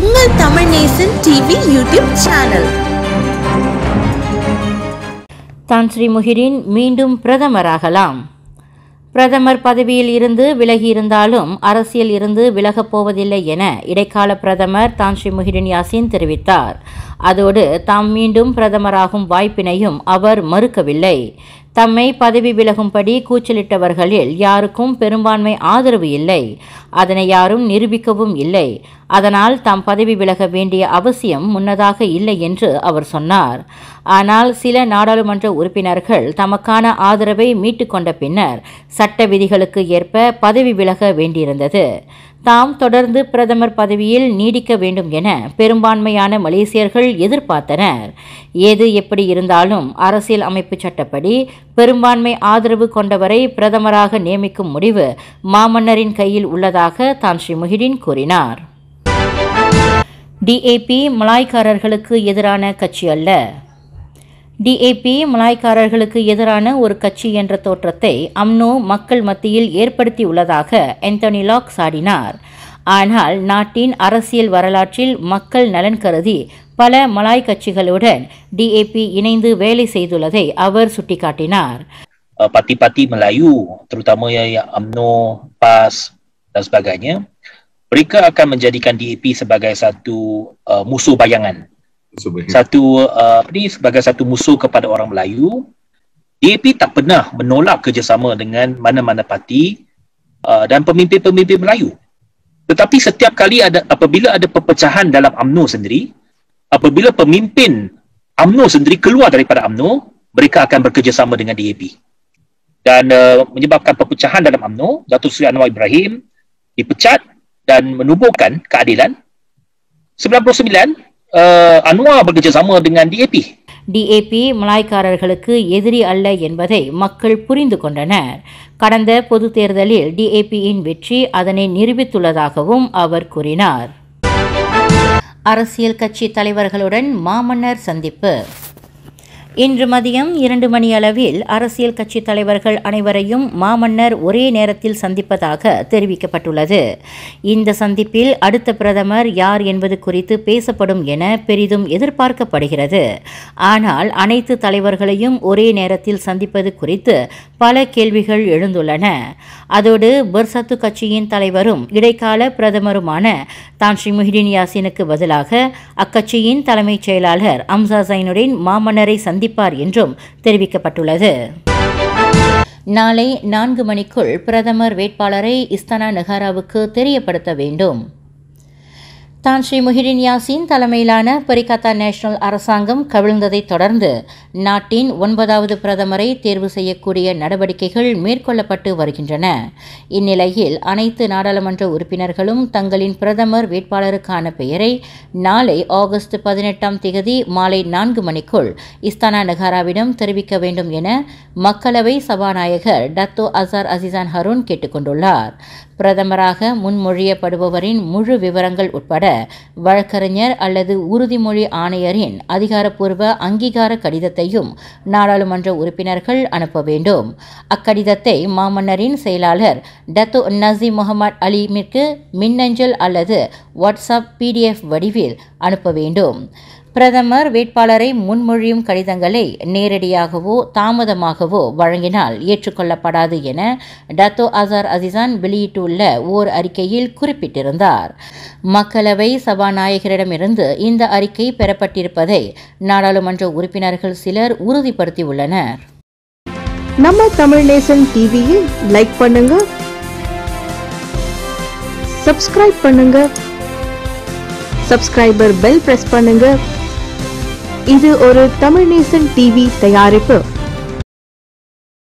உங்கள் Tamil nation TV YouTube channel தான் ஸ்ரீ முஹிரின் மீண்டும் பிரதமராகலாம் பிரதமர் பதவியில் இருந்து விலகியிருந்தாலும் அரசியல் இருந்து விலகப் போவதில்லை என இடைக்கால பிரதமர் தான் ஸ்ரீ முஹிடின் யாசின் தெரிவித்தார் அதோடு தாம் மீண்டும் பிரதமராகும் வாய்ப்பினையும் அவர் மறுக்கவில்லை தம்மை பதவி விலகும்படி கூச்சலிட்டவர்களில் யாருக்கும் பெரும்பான்மை ஆதரவு இல்லை அதனை யாரும் நிரூபிக்கவும் இல்லை அதனால் தாம் பதவி விலக வேண்டிய அவசியம் முன்னதாக இல்லை என்று அவர் சொன்னார் ஆனால் சில நாடாளுமன்ற உறுப்பினர்கள் தமக்கான ஆதரவை மீட்டுக்கொண்ட பின்னர் சட்ட விதிகளுக்கு ஏற்ப பதவி விலக வேண்டியிருந்தது தாம் தொடர்ந்து பிரதமர் பதவியில் நீடிக்க வேண்டும் என பெரும்பான்மையான மலேசியர்கள் எதிர்பார்த்தனர் ஏது எப்படி இருந்தாலும் அரசியல் அமைப்பு சட்டப்படி பெரும்பான்மை ஆதரவு கொண்டவரை பிரதமராக நியமிக்கும் முடிவு மாமன்னரின் கையில் உள்ளதாக தான் ஸ்ரீ முஹிடின் கூறினார் டிஏபி மலாய்க்காரர்களுக்கு எதிரான கட்சி அல்ல டிஏபி மலாய்க்காரர்களுக்கு எதிரான ஒரு கட்சி என்ற தோற்றத்தை அம்னோ மக்கள் மத்தியில் ஏற்படுத்தியுள்ளதாக ஆந்தோனி லாக் சாடினார் ஆனால் நாட்டின் அரசியல் வரலாற்றில் மக்கள் நலன் கருதி பல மலாய் கட்சிகளுடன் டிஏபி இணைந்து வேலை செய்துள்ளதை அவர் சுட்டிக்காட்டினார் uh, parti-parti Melayu terutama yang, yang UMNO, PAS dan sebagainya mereka akan menjadikan DAP sebagai satu uh, musuh bayangan satu uh, apa ni sebagai satu musuh kepada orang Melayu DAP tak pernah menolak kerjasama dengan mana-mana parti uh, dan pemimpin-pemimpin Melayu tetapi setiap kali ada apabila ada perpecahan dalam UMNO sendiri apabila pemimpin UMNO sendiri keluar daripada UMNO mereka akan bekerjasama dengan DAP dan uh, menyebabkan perpecahan dalam UMNO Datuk Seri Anwar Ibrahim dipecat dan menubuhkan keadilan 99 uh, Anwar bekerjasama dengan DAP DAP மலாய்க்காரர்களுக்கு எதிரி அல்ல என்பதை மக்கள் புரிந்து கொண்டனர் கடந்த பொதுத் தேர்தலில் டிஏபியின் வெற்றி அதனை நிரூபித்துள்ளதாகவும் அவர் கூறினார் அரசியல் கட்சி தலைவர்களுடன் மாமன்னர் சந்திப்பு இன்று மதியம் இரண்டு மணி அளவில் அரசியல் கட்சி தலைவர்கள் அனைவரையும் மாமன்னர் ஒரே நேரத்தில் சந்திப்பதாக தெரிவிக்கப்பட்டுள்ளது இந்த சந்திப்பில் அடுத்த பிரதமர் யார் என்பது குறித்து பேசப்படும் என பெரிதும் எதிர்பார்க்கப்படுகிறது ஆனால் அனைத்து தலைவர்களையும் ஒரே நேரத்தில் சந்திப்பது குறித்து பல கேள்விகள் எழுந்துள்ளன அதோடு பெர்சத்து கட்சியின் தலைவரும் இடைக்கால பிரதமருமான தான் ஸ்ரீ முஹிடின் யாசினுக்கு பதிலாக அக்கட்சியின் தலைமைச் செயலாளர் அம்சா சைனுடன் மாமன்னரை சந்திப்பார் என்றும் தெரிவிக்கப்பட்டுள்ளது நாளை நான்கு மணிக்குள் பிரதமர் வேட்பாளரை இஸ்தானா நெஹாராவுக்கு தெரியப்படுத்த வேண்டும் தான் ஸ்ரீ முஹிடின் யாசின் தலைமையிலான பரிகத்தா நேஷனல் அரசாங்கம் கவிழ்ந்ததைத் தொடர்ந்து நாட்டின் ஒன்பதாவது பிரதமரை தேர்வு செய்யக்கூடிய நடவடிக்கைகள் மேற்கொள்ளப்பட்டு வருகின்றன இந்நிலையில் அனைத்து நாடாளுமன்ற உறுப்பினர்களும் தங்களின் பிரதமர் வேட்பாளருக்கான பெயரை நாளை ஆகஸ்ட் பதினெட்டாம் திகதி மாலை நான்கு மணிக்குள் இஸ்தானா நகாராவிடம் தெரிவிக்க வேண்டும் என மக்களவை சபாநாயகர் டத்தோ அசார் அசிசான் ஹருன் கேட்டுக்கொண்டுள்ளார் பிரதமராக முன்மொழியப்படுபவரின் முழு விவரங்கள் உட்பட வழக்கறிஞர் அல்லது உறுதிமொழி ஆணையரின் அதிகாரப்பூர்வ அங்கீகார கடிதத்தையும் நாடாளுமன்ற உறுப்பினர்கள் அனுப்ப வேண்டும் அக்கடிதத்தை மாமன்னரின் செயலாளர் டத்து நசி முகமது அலீமிற்கு மின்னஞ்சல் அல்லது வாட்ஸ்அப் பிடிஎஃப் வடிவில் அனுப்ப வேண்டும் பிரதமர் வேட்பாளரை முன்மொழியும் கடிதங்களை நேரடியாகவோ தாமதமாகவோ வழங்கினால் ஏற்றுக்கொள்ளப்படாது என டத்தோ அசார் அசிசான் வெளியிட்டுள்ள ஓர் அறிக்கையில் குறிப்பிட்டிருந்தார் மக்களவை சபாநாயகரிடமிருந்து இந்த அறிக்கை பெறப்பட்டிருப்பதை நாடாளுமன்ற உறுப்பினர்கள் சிலர் உறுதிப்படுத்தியுள்ளனர் நம்ம தமிழ் நேசன் டிவியை லைக் பண்ணுங்க சப்ஸ்கிரைப் பண்ணுங்க சப்ஸ்கிரைபர் பெல் பிரஸ் பண்ணுங்க இது ஒரு தமிழ் நேசன் டிவி தயாரிப்பு